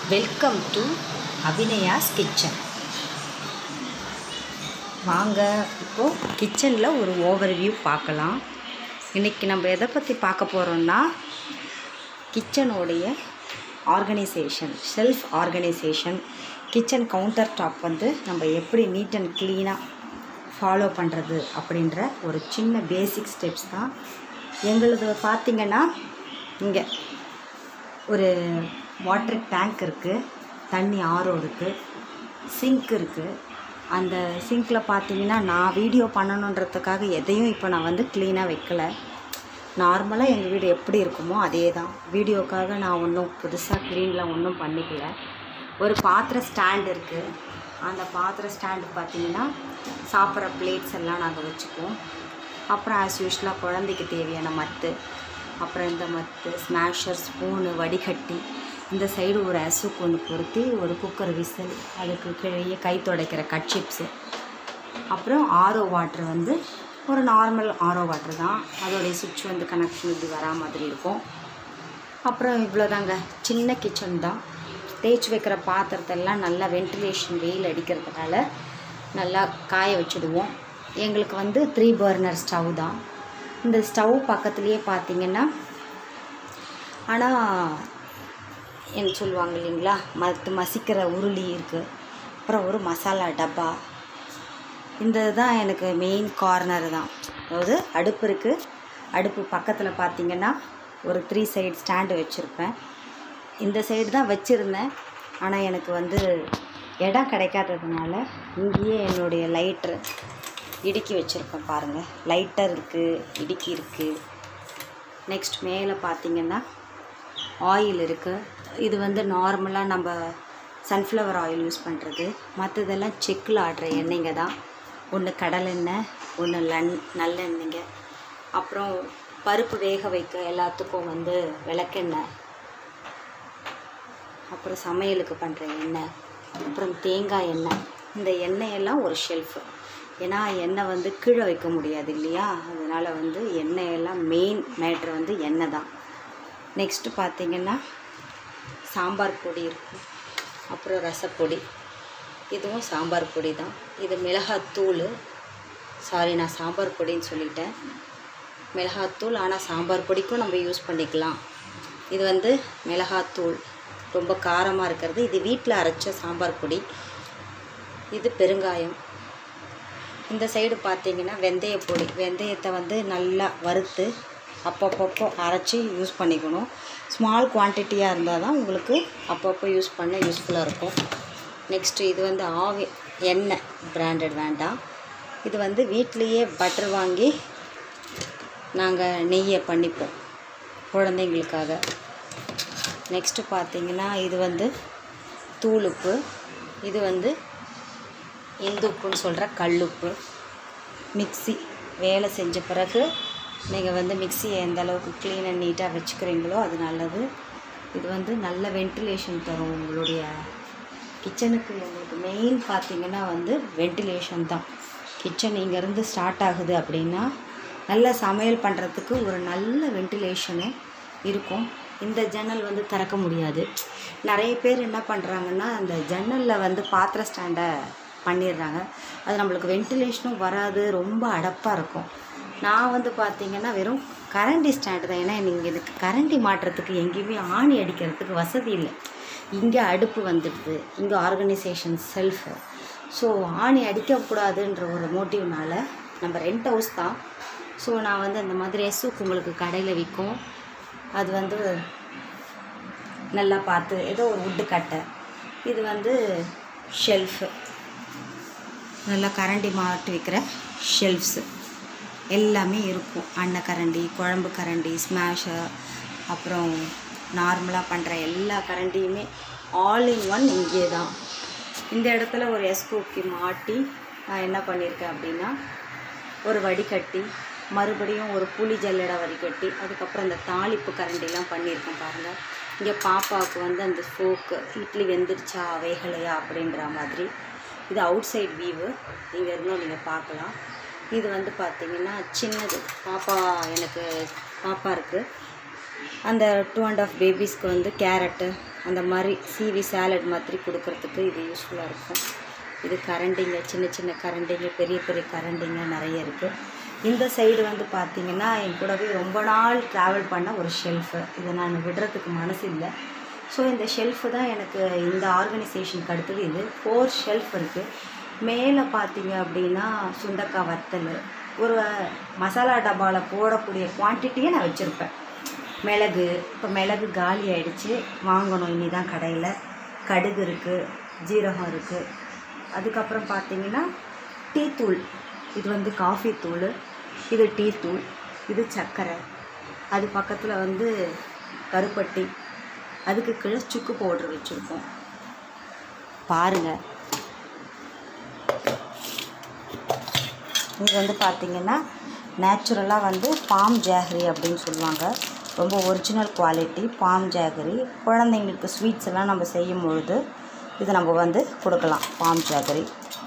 welcome to Abhinaya's kitchen வாங்க இப்போது கிச்சனில் ஒரு ஓவர்வியூ பார்க்கலாம் இன்றைக்கி நம்ம எதை பற்றி பார்க்க போகிறோம்னா கிச்சனுடைய organisation shelf organisation kitchen counter top வந்து நம்ம எப்படி நீட் அண்ட் க்ளீனாக ஃபாலோ பண்ணுறது அப்படின்ற ஒரு சின்ன பேசிக் ஸ்டெப்ஸ் தான் எங்களது பார்த்திங்கன்னா இங்கே ஒரு வாட்டர் டேங்க் இருக்குது தண்ணி ஆரோ இருக்குது சிங்க் இருக்குது அந்த சிங்க்கில் பார்த்தீங்கன்னா நான் வீடியோ பண்ணணுன்றதுக்காக எதையும் இப்போ நான் வந்து க்ளீனாக வைக்கல நார்மலாக எங்கள் வீடு எப்படி இருக்குமோ அதே தான் வீடியோக்காக நான் ஒன்றும் புதுசாக க்ளீனில் ஒன்றும் பண்ணிக்கல ஒரு பாத்திர ஸ்டாண்ட் இருக்குது அந்த பாத்திர ஸ்டாண்டு பார்த்தீங்கன்னா சாப்பிட்ற பிளேட்ஸ் எல்லாம் நாங்கள் வச்சுக்குவோம் அப்புறம் ஆஸ் யூஷ்வலாக குழந்தைக்கு தேவையான மத்து அப்புறம் இந்த மத்து ஸ்மாஷர் ஸ்பூனு வடிகட்டி இந்த சைடு ஒரு அசுக்கு ஒன்று பொருத்தி ஒரு குக்கர் விசில் அதுக்கு கீழே கை துடைக்கிற கட் சிப்ஸு அப்புறம் ஆரோ வாட்ரு வந்து ஒரு நார்மல் ஆரோ வாட்ரு தான் அதோடைய சுவிட்ச் வந்து கனெக்ஷன் இப்படி வரா மாதிரி இருக்கும் அப்புறம் இவ்வளோதாங்க சின்ன கிச்சன் தான் தேய்ச்சி வைக்கிற பாத்திரத்தெல்லாம் நல்லா வென்டிலேஷன் வெயில் அடிக்கிறதுனால நல்லா காய வச்சுடுவோம் எங்களுக்கு வந்து த்ரீ பர்னர் ஸ்டவ் தான் இந்த ஸ்டவ் பக்கத்துலேயே பார்த்தீங்கன்னா ஆனால் என்ன சொல்லுவாங்க இல்லைங்களா மத்து மசிக்கிற உருளி இருக்குது அப்புறம் ஒரு மசாலா டப்பா இந்த தான் எனக்கு மெயின் கார்னர் தான் அதாவது அடுப்பு இருக்குது அடுப்பு பக்கத்தில் பார்த்தீங்கன்னா ஒரு த்ரீ சைடு ஸ்டாண்டு வச்சுருப்பேன் இந்த சைடு தான் வச்சுருந்தேன் ஆனால் எனக்கு வந்து இடம் கிடைக்காததுனால இங்கேயே என்னுடைய லைட்ரு இடுக்கி வச்சுருப்பேன் பாருங்கள் லைட்டர் இருக்குது இடுக்கி இருக்குது நெக்ஸ்ட் மேலே பார்த்தீங்கன்னா ஆயில் இருக்குது இது வந்து நார்மலாக நம்ம சன்ஃப்ளவர் ஆயில் யூஸ் பண்ணுறது மற்றதெல்லாம் செக்கில் ஆடுற எண்ணெய்ங்க தான் ஒன்று கடலெண்ணெய் ஒன்று லன் நல்லெண்ணெய்ங்க அப்புறம் பருப்பு வேக வைக்க எல்லாத்துக்கும் வந்து விளக்கெண்ணெய் அப்புறம் சமையலுக்கு பண்ணுற எண்ணெய் அப்புறம் தேங்காய் எண்ணெய் இந்த எண்ணெயெல்லாம் ஒரு ஷெல்ஃபு ஏன்னா எண்ணெய் வந்து கீழே வைக்க முடியாது இல்லையா அதனால் வந்து எண்ணெயெல்லாம் மெயின் மேட்ரு வந்து எண்ணெய் தான் நெக்ஸ்ட்டு பார்த்திங்கன்னா சாம்பார் பொடி இருக்கும் அப்புறம் ரசப்பொடி இதுவும் சாம்பார் பொடி தான் இது மிளகாத்தூள் சாரி நான் சாம்பார் பொடின்னு சொல்லிட்டேன் மிளகாத்தூள் ஆனால் சாம்பார் பொடிக்கும் நம்ம யூஸ் பண்ணிக்கலாம் இது வந்து மிளகாத்தூள் ரொம்ப காரமாக இருக்கிறது இது வீட்டில் அரைச்ச சாம்பார் பொடி இது பெருங்காயம் இந்த சைடு பார்த்தீங்கன்னா வெந்தய பொடி வெந்தயத்தை வந்து நல்லா வறுத்து அப்பப்பப்போ அரைச்சி யூஸ் பண்ணிக்கணும் ஸ்மால் குவான்டிட்டியாக இருந்தால் தான் உங்களுக்கு அப்பப்போ யூஸ் பண்ண யூஸ்ஃபுல்லாக இருக்கும் நெக்ஸ்ட்டு இது வந்து ஆவி எண்ணெய் பிராண்டட் வேண்டாம் இது வந்து வீட்லேயே பட்டர் வாங்கி நாங்கள் நெய்யை பண்ணிப்போம் குழந்தைங்களுக்காக நெக்ஸ்ட்டு பார்த்தீங்கன்னா இது வந்து தூளுப்பு இது வந்து இந்துப்புன்னு சொல்கிற கல்லுப்பு மிக்சி வேலை செஞ்ச பிறகு நீங்கள் வந்து மிக்சியை எந்த அளவுக்கு க்ளீன் அண்ட் நீட்டாக வச்சுக்கிறீங்களோ அது நல்லது இது வந்து நல்ல வென்டிலேஷன் தரும் உங்களுடைய கிச்சனுக்கு உங்களுக்கு மெயின் பார்த்தீங்கன்னா வந்து வென்டிலேஷன் தான் கிச்சன் இங்கேருந்து ஸ்டார்ட் ஆகுது அப்படின்னா நல்ல சமையல் பண்ணுறதுக்கு ஒரு நல்ல வென்டிலேஷனு இருக்கும் இந்த ஜன்னல் வந்து திறக்க முடியாது நிறைய பேர் என்ன பண்ணுறாங்கன்னா அந்த ஜன்னலில் வந்து பாத்திர ஸ்டாண்டை பண்ணிடுறாங்க அது நம்மளுக்கு வென்டிலேஷனும் வராது ரொம்ப அடப்பாக இருக்கும் நான் வந்து பார்த்திங்கன்னா வெறும் கரண்டி ஸ்டாண்டு தான் ஏன்னா நீங்கள் இதுக்கு கரண்டி மாட்டுறதுக்கு எங்கேயுமே ஆணி அடிக்கிறதுக்கு வசதி இல்லை இங்கே அடுப்பு வந்துடுது இங்கே ஆர்கனைசேஷன் செல்ஃபு ஸோ ஆணி அடிக்கக்கூடாதுன்ற ஒரு மோட்டிவ்னால நம்ம ரெண்ட் ஹவுஸ் தான் ஸோ நான் வந்து அந்த மாதிரி எஸ்ஸுக்கு உங்களுக்கு கடையில் விற்கும் அது வந்து நல்லா பார்த்து ஏதோ ஒரு உட்டு கட்டை இது வந்து ஷெல்ஃபு நல்லா கரண்டி மாட்டி வைக்கிற ஷெல்ஃப்ஸு எல்லாமே இருக்கும் அன்ன கரண்டி குழம்பு கரண்டி ஸ்மாஷர் அப்புறம் நார்மலாக பண்ணுற எல்லா கரண்டியுமே ஆல் இன் ஒன் இங்கே தான் இந்த இடத்துல ஒரு எஸ்கோக்கி மாட்டி நான் என்ன பண்ணியிருக்கேன் அப்படின்னா ஒரு வடிகட்டி மறுபடியும் ஒரு புளி ஜல்லடை வடிகட்டி அதுக்கப்புறம் இந்த தாளிப்பு கரண்டிலாம் பண்ணியிருக்கேன் பாருங்கள் இங்கே பாப்பாவுக்கு வந்து அந்த ஃபோக்கு இட்லி வெந்துருச்சா வேகலையா அப்படின்ற மாதிரி இது அவுட் சைட் வியூவு இங்கே இருந்தும் நீங்கள் பார்க்கலாம் இது வந்து பார்த்திங்கன்னா சின்னது பாப்பா எனக்கு பாப்பா இருக்குது அந்த டூ அண்ட் ஆஃப் பேபிஸ்க்கு வந்து கேரட்டு அந்த மாதிரி சீவி சாலட் மாதிரி கொடுக்கறதுக்கு இது யூஸ்ஃபுல்லாக இருக்கும் இது கரண்டிங்க சின்ன சின்ன கரண்டிங்க பெரிய பெரிய கரண்டிங்க நிறைய இருக்குது இந்த சைடு வந்து பார்த்திங்கன்னா என் கூடவே ரொம்ப நாள் ட்ராவல் பண்ண ஒரு ஷெல்ஃபு இதை நான் விடுறதுக்கு மனசு இல்லை ஸோ இந்த ஷெல்ஃபு தான் எனக்கு இந்த ஆர்கனைசேஷனுக்கு அடுத்தது இது ஃபோர் ஷெல்ஃப் இருக்குது மேலே பார்த்தீங்க அப்படின்னா சுண்டக்காய் வத்தல் ஒரு மசாலா டப்பாவில் போடக்கூடிய குவான்டிட்டியை நான் வச்சுருப்பேன் மிளகு இப்போ மிளகு காலி ஆயிடுச்சு வாங்கணும் இனி தான் கடையில் கடுகு இருக்குது ஜீரகம் இருக்குது அதுக்கப்புறம் பார்த்தீங்கன்னா டீ தூள் இது வந்து காஃபி தூள் இது டீ தூள் இது சர்க்கரை அது பக்கத்தில் வந்து கருப்பட்டி அதுக்கு கீழே சுக்கு பவுட்ரு வச்சுருக்கோம் பாருங்கள் இது வந்து பார்த்திங்கன்னா நேச்சுரலாக வந்து பாம் ஜாகரி அப்படின்னு சொல்லுவாங்க ரொம்ப ஒரிஜினல் குவாலிட்டி பாம் ஜாகரி குழந்தைங்களுக்கு ஸ்வீட்ஸ் எல்லாம் நம்ம செய்யும் பொழுது இது நம்ம வந்து கொடுக்கலாம் பாம் ஜாகரி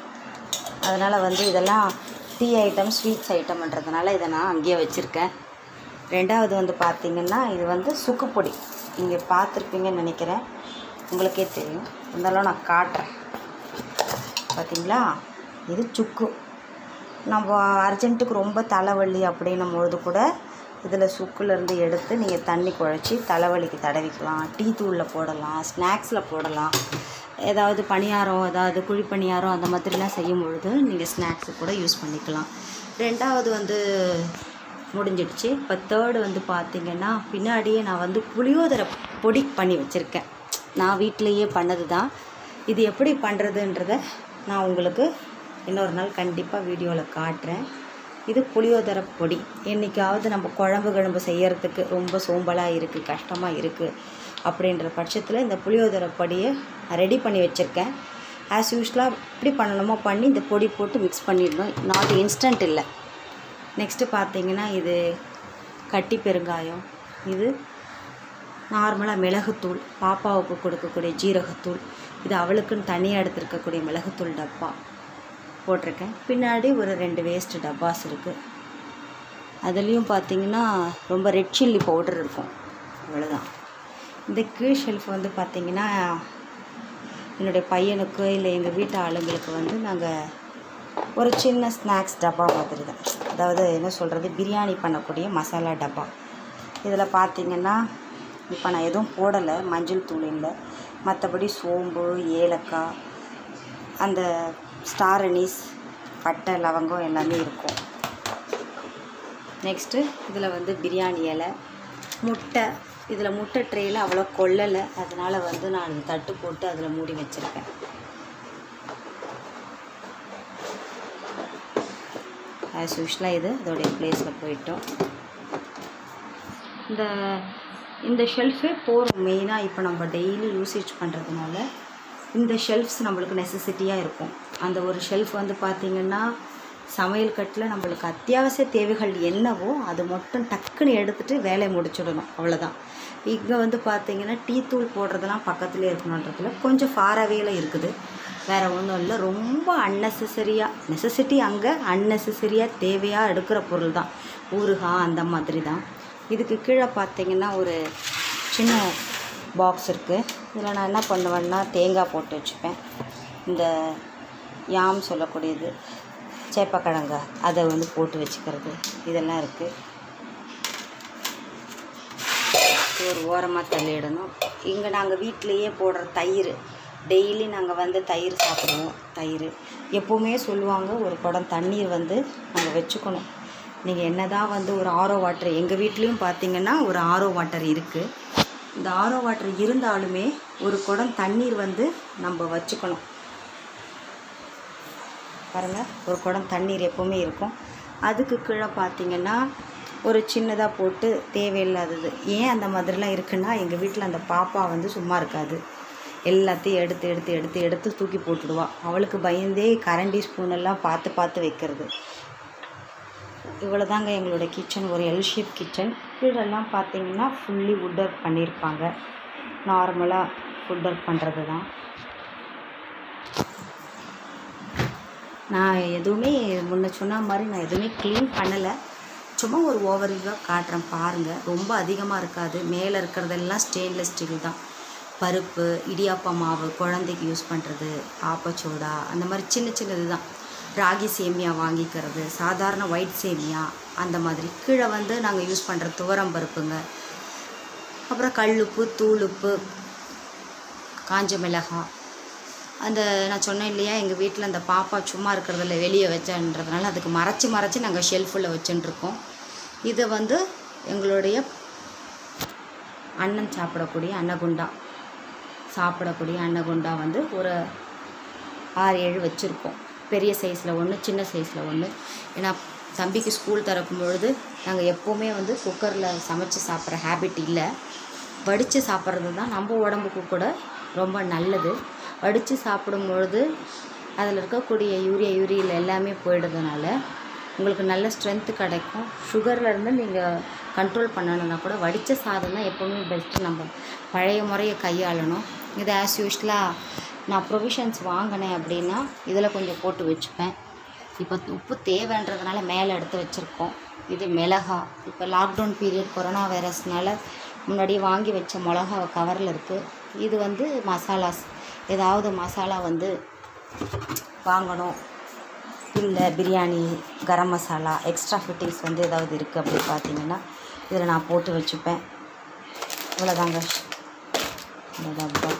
அதனால் வந்து இதெல்லாம் டீ ஐட்டம் ஸ்வீட்ஸ் ஐட்டம்ன்றதுனால இதை நான் அங்கேயே வச்சுருக்கேன் ரெண்டாவது வந்து பார்த்திங்கன்னா இது வந்து சுக்குப்பொடி நீங்கள் பார்த்துருப்பீங்கன்னு நினைக்கிறேன் உங்களுக்கே தெரியும் இருந்தாலும் நான் காட்டுறேன் பார்த்தீங்களா இது சுக்கு நம்ம அர்ஜென்ட்டுக்கு ரொம்ப தலைவலி அப்படின்னும் பொழுது கூட இதில் சுக்குலேருந்து எடுத்து நீங்கள் தண்ணி குழச்சி தலைவலிக்கு தடவிக்கலாம் டீ தூளில் போடலாம் ஸ்நாக்ஸில் போடலாம் ஏதாவது பணியாரம் ஏதாவது குழி பணியாரம் அந்த மாதிரிலாம் செய்யும் பொழுது நீங்கள் ஸ்நாக்ஸுக்கு கூட யூஸ் பண்ணிக்கலாம் ரெண்டாவது வந்து முடிஞ்சிடுச்சு இப்போ தேர்டு வந்து பார்த்திங்கன்னா பின்னாடியே நான் வந்து புளியோதரை பொடி பண்ணி வச்சுருக்கேன் நான் வீட்டிலையே பண்ணது தான் இது எப்படி பண்ணுறதுன்றத நான் உங்களுக்கு இன்னொரு நாள் கண்டிப்பாக வீடியோவில் காட்டுறேன் இது புளியோதரை பொடி என்றைக்காவது நம்ம குழம்பு கிழம்பு செய்யறதுக்கு ரொம்ப சோம்பலாக இருக்குது கஷ்டமாக இருக்குது அப்படின்ற பட்சத்தில் இந்த புளியோதரை பொடியை ரெடி பண்ணி வச்சுருக்கேன் ஆஸ் யூஸ்வலாக எப்படி பண்ணணுமோ பண்ணி இந்த பொடி போட்டு மிக்ஸ் பண்ணிடணும் நாட் இன்ஸ்டன்ட் இல்லை நெக்ஸ்ட்டு பார்த்தீங்கன்னா இது கட்டி பெருங்காயம் இது நார்மலாக மிளகுத்தூள் பாப்பாவுக்கு கொடுக்கக்கூடிய ஜீரகத்தூள் இது அவளுக்குன்னு தனியாக எடுத்துருக்கக்கூடிய மிளகுத்தூள் டப்பா போட்டிருக்கேன் பின்னாடி ஒரு ரெண்டு வேஸ்ட் டப்பாஸ் இருக்குது அதுலேயும் பார்த்தீங்கன்னா ரொம்ப ரெட் சில்லி பவுடர் இருக்கும் அவ்வளோதான் இந்த கீழ் ஷெல்ஃப் வந்து பார்த்திங்கன்னா என்னுடைய பையனுக்கு இல்லை எங்கள் வீட்டு ஆளுங்களுக்கு வந்து நாங்கள் ஒரு சின்ன ஸ்நாக்ஸ் டப்பா மாதிரி தான் அதாவது என்ன சொல்கிறது பிரியாணி பண்ணக்கூடிய மசாலா டப்பா இதில் பார்த்தீங்கன்னா இப்போ நான் எதுவும் போடலை மஞ்சள் தூள் இல்லை மற்றபடி சோம்பு ஏலக்காய் அந்த ஸ்டார் அனீஸ் பட்டை லவங்கம் எல்லாமே இருக்கும் நெக்ஸ்ட்டு இதில் வந்து பிரியாணி இலை முட்டை இதில் முட்டை ட்ரேயில் அவ்வளோ கொள்ளலை அதனால் வந்து நான் தட்டு போட்டு அதில் மூடி வச்சுருக்கேன் ஆஸ் யூஷ்வலாக இது அதோடைய ப்ளேஸில் போயிட்டோம் இந்த இந்த ஷெல்ஃபே போகிறோம் மெயினாக இப்போ நம்ம டெய்லி யூசேஜ் பண்ணுறதுனால இந்த ஷெல்ஃப்ஸ் நம்மளுக்கு நெசசிட்டியாக இருக்கும் அந்த ஒரு ஷெல்ஃப் வந்து பார்த்திங்கன்னா சமையல் கட்டில் நம்மளுக்கு அத்தியாவசிய தேவைகள் என்னவோ அது மட்டும் டக்குன்னு எடுத்துகிட்டு வேலையை முடிச்சிடணும் அவ்வளோதான் இங்கே வந்து பார்த்திங்கன்னா டீ தூள் போடுறதெல்லாம் பக்கத்துலேயே இருக்கணுன்றதுல கொஞ்சம் ஃபாராவேல இருக்குது வேறு ஒன்றும் இல்லை ரொம்ப அன்னெசரியாக நெசசிட்டி அங்கே அன்னெசரியாக தேவையாக எடுக்கிற பொருள் தான் ஊறுகாய் அந்த மாதிரி தான் இதுக்கு கீழே பார்த்தீங்கன்னா ஒரு சின்ன பாக்ஸ் இருக்குது இதில் நான் என்ன பண்ணுவேன்னா தேங்காய் போட்டு வச்சுப்பேன் இந்த யாம் சொல்லக்கூடியது சேப்பக்கிழங்கு அதை வந்து போட்டு வச்சுக்கிறது இதெல்லாம் இருக்குது ஒரு ஓரமாக தள்ளிடணும் இங்கே நாங்கள் வீட்டிலையே போடுற தயிர் டெய்லி நாங்கள் வந்து தயிர் சாப்பிடுவோம் தயிர் எப்போவுமே சொல்லுவாங்க ஒரு குடம் தண்ணீர் வந்து நாங்கள் வச்சுக்கணும் நீங்கள் என்ன தான் வந்து ஒரு ஆரோ வாட்டர் எங்கள் வீட்லேயும் பார்த்தீங்கன்னா ஒரு ஆரோ வாட்டர் இருக்குது இந்த ஆரோ வாட்டர் இருந்தாலுமே ஒரு குடம் தண்ணீர் வந்து நம்ம வச்சுக்கணும் பாருங்கள் ஒரு குடம் தண்ணீர் எப்போவுமே இருக்கும் அதுக்கு கீழே பார்த்தீங்கன்னா ஒரு சின்னதாக போட்டு தேவையில்லாதது ஏன் அந்த மாதிரிலாம் இருக்குன்னா எங்கள் வீட்டில் அந்த பாப்பா வந்து சும்மா இருக்காது எல்லாத்தையும் எடுத்து எடுத்து எடுத்து எடுத்து தூக்கி போட்டுடுவா அவளுக்கு பயந்தே கரண்டி ஸ்பூன் எல்லாம் பார்த்து பார்த்து வைக்கிறது இவ்வளோதாங்க எங்களோட கிச்சன் ஒரு எல் ஷேப் கிச்சன் கீழெல்லாம் பார்த்தீங்கன்னா ஃபுல்லி வுட் ஒர்க் பண்ணியிருப்பாங்க நார்மலாக வுட் ஒர்க் பண்ணுறது தான் நான் எதுவுமே முன்ன சொன்ன மாதிரி நான் எதுவுமே க்ளீன் பண்ணலை சும்மா ஒரு ஓவர்வியூவாக காட்டுறேன் பாருங்கள் ரொம்ப அதிகமாக இருக்காது மேலே இருக்கிறதெல்லாம் ஸ்டெயின்லெஸ் ஸ்டீல் தான் பருப்பு இடியாப்ப மாவு குழந்தைக்கு யூஸ் பண்ணுறது ஆப்பச்சோடா அந்த மாதிரி சின்ன சின்னது தான் ராகி சேமியா வாங்கிக்கிறது சாதாரண ஒயிட் சேமியா அந்த மாதிரி கீழே வந்து நாங்கள் யூஸ் பண்ணுற துவரம் பருப்புங்க அப்புறம் கல்லுப்பு தூளுப்பு காஞ்ச மிளகாய் அந்த நான் சொன்னேன் இல்லையா எங்கள் வீட்டில் அந்த பாப்பா சும்மா இருக்கிறதில்ல வெளியே வச்சேன்றதுனால அதுக்கு மறைச்சி மறைச்சி நாங்கள் ஷெல்ஃபில் வச்சுட்டுருக்கோம் இதை வந்து எங்களுடைய அண்ணன் சாப்பிடக்கூடிய அன்னகுண்டா சாப்பிடக்கூடிய அன்னகுண்டா வந்து ஒரு ஆறு ஏழு வச்சுருக்கோம் பெரிய சைஸில் ஒன்று சின்ன சைஸில் ஒன்று ஏன்னா தம்பிக்கு ஸ்கூல் திறக்கும் பொழுது நாங்கள் எப்போவுமே வந்து குக்கரில் சமைச்சு சாப்பிட்ற ஹேபிட் இல்லை வடித்து சாப்பிட்றது தான் நம்ம உடம்புக்கு கூட ரொம்ப நல்லது வடித்து சாப்பிடும் பொழுது அதில் இருக்கக்கூடிய யூரியா யூரியல் எல்லாமே போயிடுறதுனால உங்களுக்கு நல்ல ஸ்ட்ரென்த்து கிடைக்கும் சுகரில் இருந்து நீங்கள் கண்ட்ரோல் பண்ணணுன்னா கூட வடித்த சாதம் தான் எப்போவுமே பெஸ்ட்டு நம்ம பழைய முறையை கையாளணும் இது ஆஸ் யூஸ்வலாக நான் ப்ரொவிஷன்ஸ் வாங்கினேன் அப்படின்னா இதில் கொஞ்சம் போட்டு வச்சுப்பேன் இப்போ உப்பு தேவைன்றதுனால மேலே எடுத்து வச்சுருக்கோம் இது மிளகா இப்போ லாக்டவுன் பீரியட் கொரோனா வைரஸ்னால முன்னாடி வாங்கி வச்ச மிளகா கவரில் இருக்குது இது வந்து மசாலாஸ் ஏதாவது மசாலா வந்து வாங்கணும் இல்லை பிரியாணி கரம் மசாலா எக்ஸ்ட்ரா ஃபிட்டிங்ஸ் வந்து ஏதாவது இருக்குது அப்படி பார்த்தீங்கன்னா இதில் நான் போட்டு வச்சுப்பேன் இவ்வளோதாங்க இந்த டப்பா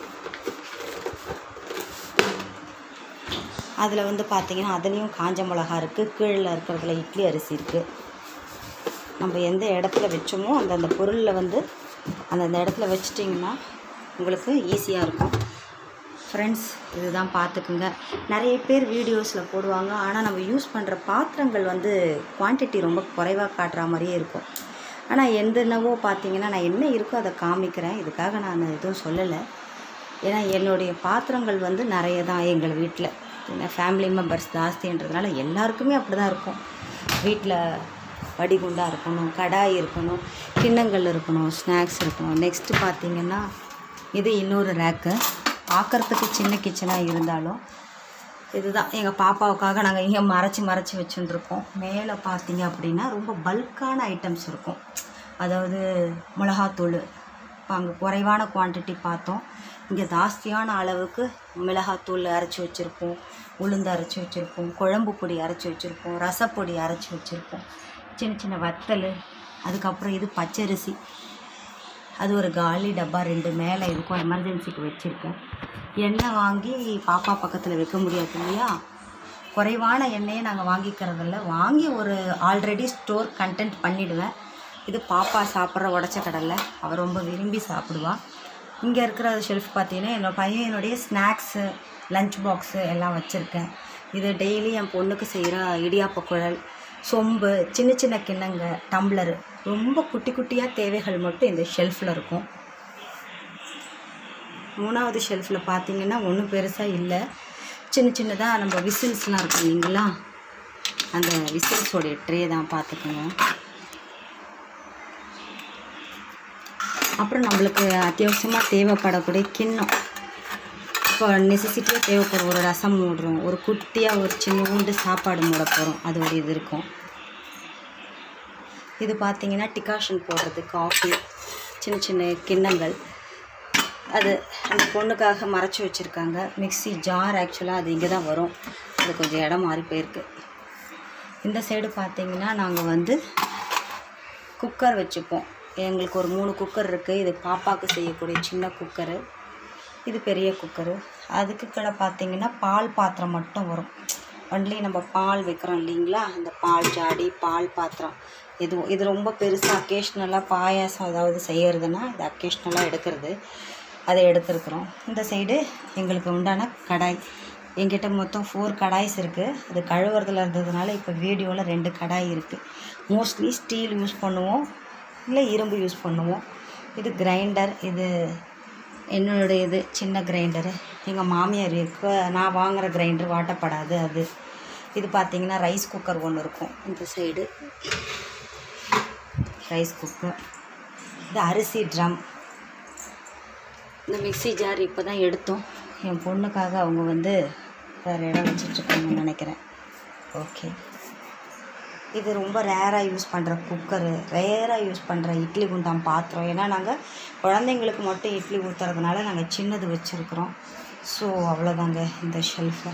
அதில் வந்து பார்த்தீங்கன்னா அதுலேயும் காஞ்ச மிளகா இருக்குது கீழில் இருக்கிறதுல இட்லி அரிசி இருக்குது நம்ம எந்த இடத்துல வச்சோமோ அந்தந்த பொருளில் வந்து அந்தந்த இடத்துல வச்சிட்டிங்கன்னா உங்களுக்கு ஈஸியாக இருக்கும் ஃப்ரெண்ட்ஸ் இதுதான் பார்த்துக்குங்க நிறைய பேர் வீடியோஸில் போடுவாங்க ஆனால் நம்ம யூஸ் பண்ணுற பாத்திரங்கள் வந்து குவான்டிட்டி ரொம்ப குறைவாக காட்டுற மாதிரியே இருக்கும் ஆனால் எந்த என்னவோ பார்த்தீங்கன்னா நான் என்ன இருக்கோ அதை காமிக்கிறேன் இதுக்காக நான் எதுவும் சொல்லலை ஏன்னா என்னுடைய பாத்திரங்கள் வந்து நிறைய தான் எங்கள் வீட்டில் ஏன்னா ஃபேமிலி மெம்பர்ஸ் ஜாஸ்தின்றதுனால எல்லாருக்குமே அப்படி தான் இருக்கும் வீட்டில் வடிகுண்டா இருக்கணும் கடாய் இருக்கணும் கிண்ணங்கள் இருக்கணும் ஸ்நாக்ஸ் இருக்கணும் நெக்ஸ்ட்டு பார்த்தீங்கன்னா இது இன்னொரு ரேக்கு பார்க்குறதுக்கு சின்ன கிச்சனாக இருந்தாலும் இதுதான் எங்கள் பாப்பாவுக்காக நாங்கள் இங்கே மறைச்சி மறைச்சி வச்சுட்டுருக்கோம் மேலே பார்த்தீங்க அப்படின்னா ரொம்ப பல்கான ஐட்டம்ஸ் இருக்கும் அதாவது மிளகாத்தூள் இப்போ அங்கே குறைவான குவான்டிட்டி பார்த்தோம் இங்கே ஜாஸ்தியான அளவுக்கு மிளகாத்தூள் அரைச்சி வச்சுருப்போம் உளுந்து அரைச்சி வச்சுருப்போம் குழம்பு பொடி அரைச்சி வச்சுருப்போம் ரசப்பொடி அரைச்சி வச்சுருப்போம் சின்ன சின்ன வத்தல் அதுக்கப்புறம் இது பச்சரிசி அது ஒரு காலி டப்பா ரெண்டு மேலே இருக்கும் எமர்ஜென்சிக்கு வச்சுருக்கேன் எண்ணெய் வாங்கி பாப்பா பக்கத்தில் வைக்க முடியாது இல்லையா குறைவான எண்ணெயை நாங்கள் வாங்கிக்கிறதில்ல வாங்கி ஒரு ஆல்ரெடி ஸ்டோர் கண்டென்ட் பண்ணிவிடுவேன் இது பாப்பா சாப்பிட்ற உடச்ச கடலை அவள் ரொம்ப விரும்பி சாப்பிடுவா இங்கே இருக்கிற ஷெல்ஃப் பார்த்தீங்கன்னா என்னோட பையனுடைய ஸ்நாக்ஸு லஞ்ச் பாக்ஸு எல்லாம் வச்சுருக்கேன் இது டெய்லி என் பொண்ணுக்கு செய்கிற இடியாப்ப குழல் சொம்பு சின்ன சின்ன கிண்ணங்க டம்ளர் ரொம்ப குட்டி குட்டியாக தேவைகள் மட்டும் இந்த ஷெல்ஃபில் இருக்கும் மூணாவது ஷெல்ஃபில் பார்த்தீங்கன்னா ஒன்றும் பெருசாக இல்லை சின்ன சின்னதாக நம்ம விசில்ஸ்லாம் இருக்கும் இல்லைங்களா அந்த விசில்ஸோடைய ட்ரே தான் பார்த்துக்கோங்க அப்புறம் நம்மளுக்கு அத்தியாவசியமாக தேவைப்படக்கூடிய கிண்ணம் இப்போ நெசசிட்டியாக தேவைப்படும் ஒரு ரசம் மூடுறோம் ஒரு குட்டியாக ஒரு சின்னூண்டு சாப்பாடு மூட போகிறோம் அது ஒரு இது இருக்கும் இது பார்த்தீங்கன்னா டிகாஷன் போடுறது காஃபி சின்ன சின்ன கிண்ணங்கள் அது அந்த பொண்ணுக்காக மறைச்சி வச்சுருக்காங்க மிக்ஸி ஜார் ஆக்சுவலாக அது இங்கே தான் வரும் அது கொஞ்சம் இடம் மாறி போயிருக்கு இந்த சைடு பார்த்தீங்கன்னா நாங்கள் வந்து குக்கர் வச்சுப்போம் எங்களுக்கு ஒரு மூணு குக்கர் இருக்குது இது பாப்பாவுக்கு செய்யக்கூடிய சின்ன குக்கரு இது பெரிய குக்கரு அதுக்கு கீழே பார்த்தீங்கன்னா பால் பாத்திரம் மட்டும் வரும் ஒன்லி நம்ம பால் வைக்கிறோம் இல்லைங்களா அந்த பால் ஜாடி பால் பாத்திரம் இது இது ரொம்ப பெருசாக அக்கேஷ்னலாக பாயாசம் ஏதாவது செய்கிறதுனா இது அக்கேஷ்னலாக எடுக்கிறது அதை எடுத்துருக்குறோம் இந்த சைடு எங்களுக்கு உண்டான கடாய் எங்கிட்ட மொத்தம் ஃபோர் கடாய்ஸ் இருக்குது அது கழுவுறதுல இருந்ததுனால இப்போ வீடியோவில் ரெண்டு கடாய் இருக்குது மோஸ்ட்லி ஸ்டீல் யூஸ் பண்ணுவோம் இல்லை இரும்பு யூஸ் பண்ணுவோம் இது கிரைண்டர் இது என்னுடைய இது சின்ன கிரைண்டரு எங்கள் மாமியார் இருக்க நான் வாங்குகிற கிரைண்டர் வாட்டப்படாது அது இது பார்த்திங்கன்னா ரைஸ் குக்கர் ஒன்று இருக்கும் இந்த சைடு ரைஸ் குக்கர் இது அரிசி ட்ரம் இந்த மிக்ஸி ஜார் இப்போ தான் எடுத்தோம் என் பொண்ணுக்காக அவங்க வந்து வேறு இடம் வச்சிட்ருக்காங்கன்னு நினைக்கிறேன் ஓகே இது ரொம்ப ரேராக யூஸ் பண்ணுற குக்கரு ரேராக யூஸ் பண்ணுற இட்லி குண்டான் பாத்திரம் ஏன்னா நாங்கள் குழந்தைங்களுக்கு மட்டும் இட்லி ஊற்றுறதுனால நாங்கள் சின்னது வச்சுருக்குறோம் ஸோ அவ்வளோதாங்க இந்த ஷெல்ஃபு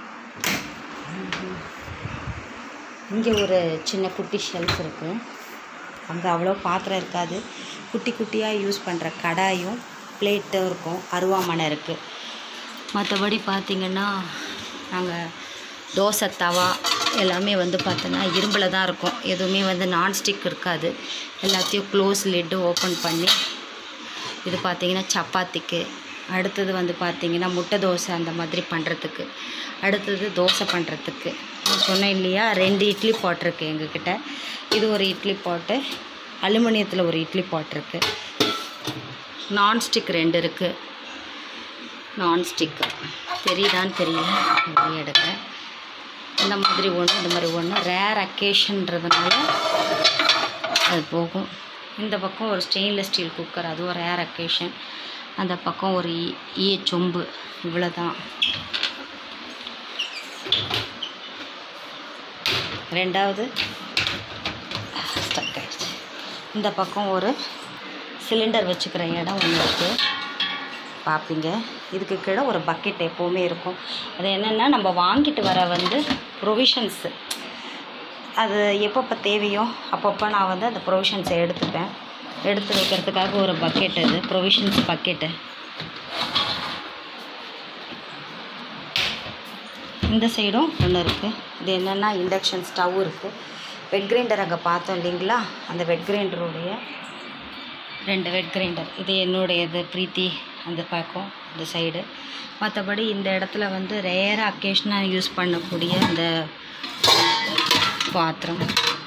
இங்கே ஒரு சின்ன குட்டி ஷெல்ஃப் இருக்குது அங்கே அவ்வளோ பாத்திரம் இருக்காது குட்டி குட்டியாக யூஸ் பண்ணுற கடாயும் பிளேட்டும் இருக்கும் அருவாமனை இருக்குது மற்றபடி பார்த்திங்கன்னா நாங்கள் தோசை தவா எல்லாமே வந்து பார்த்தோன்னா இரும்பில் தான் இருக்கும் எதுவுமே வந்து நான்ஸ்டிக் இருக்காது எல்லாத்தையும் க்ளோஸ் லிட்டு ஓப்பன் பண்ணி இது பார்த்திங்கன்னா சப்பாத்திக்கு அடுத்தது வந்து பார்த்திங்கன்னா முட்டை தோசை அந்த மாதிரி பண்ணுறதுக்கு அடுத்தது தோசை பண்ணுறதுக்கு சொன்னேன் இல்லையா ரெண்டு இட்லி பாட் இருக்குது எங்ககிட்ட இது ஒரு இட்லி பாட்டு அலுமினியத்தில் ஒரு இட்லி பாட் இருக்குது நான்ஸ்டிக் ரெண்டு இருக்குது நான்ஸ்டிக் தெரியுதான்னு தெரியல வெளியே எடுக்க இந்த மாதிரி ஒன்று இந்த மாதிரி ஒன்று ரேர் அக்கேஷன்றதுனால அது போகும் இந்த பக்கம் ஒரு ஸ்டெயின்லெஸ் ஸ்டீல் குக்கர் அதுவும் ரேர் அக்கேஷன் அந்த பக்கம் ஒரு ஈ- ஈய சொம்பு இவ்வளோ தான் ரெண்டாவது ஸ்டக் ஆயிடுச்சு இந்த பக்கம் ஒரு சிலிண்டர் வச்சுக்கிற இடம் ஒன்று இருக்குது பார்ப்பீங்க இதுக்கு கீழே ஒரு பக்கெட் எப்போவுமே இருக்கும் அது என்னென்னா நம்ம வாங்கிட்டு வர வந்து ப்ரொவிஷன்ஸு அது எப்பப்போ தேவையோ அப்பப்போ நான் வந்து அந்த ப்ரொவிஷன்ஸை எடுத்துப்பேன் எடுத்து வைக்கிறதுக்காக ஒரு பக்கெட் அது ப்ரொவிஷன்ஸ் பக்கெட்டு இந்த சைடும் ஒன்று இருக்குது இது என்னென்னா இண்டக்ஷன் ஸ்டவ் இருக்குது வெட் கிரைண்டர் அங்கே பார்த்தோம் இல்லைங்களா அந்த வெட் கிரைண்டருடைய ரெண்டு வெட் கிரைண்டர் இது என்னுடையது ப்ரீத்தி அந்த பக்கம் இந்த சைடு மற்றபடி இந்த இடத்துல வந்து ரேராக அக்கேஷனாக யூஸ் பண்ணக்கூடிய இந்த பாத்திரம்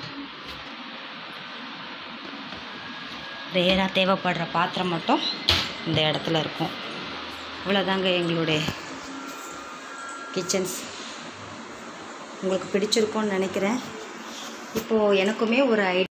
ரேராக தேவைப்படுற பாத்திரம் மட்டும் இந்த இடத்துல இருக்கும் இவ்வளோதாங்க எங்களுடைய கிச்சன்ஸ் உங்களுக்கு பிடிச்சிருக்கும்னு நினைக்கிறேன் இப்போது எனக்குமே ஒரு ஐ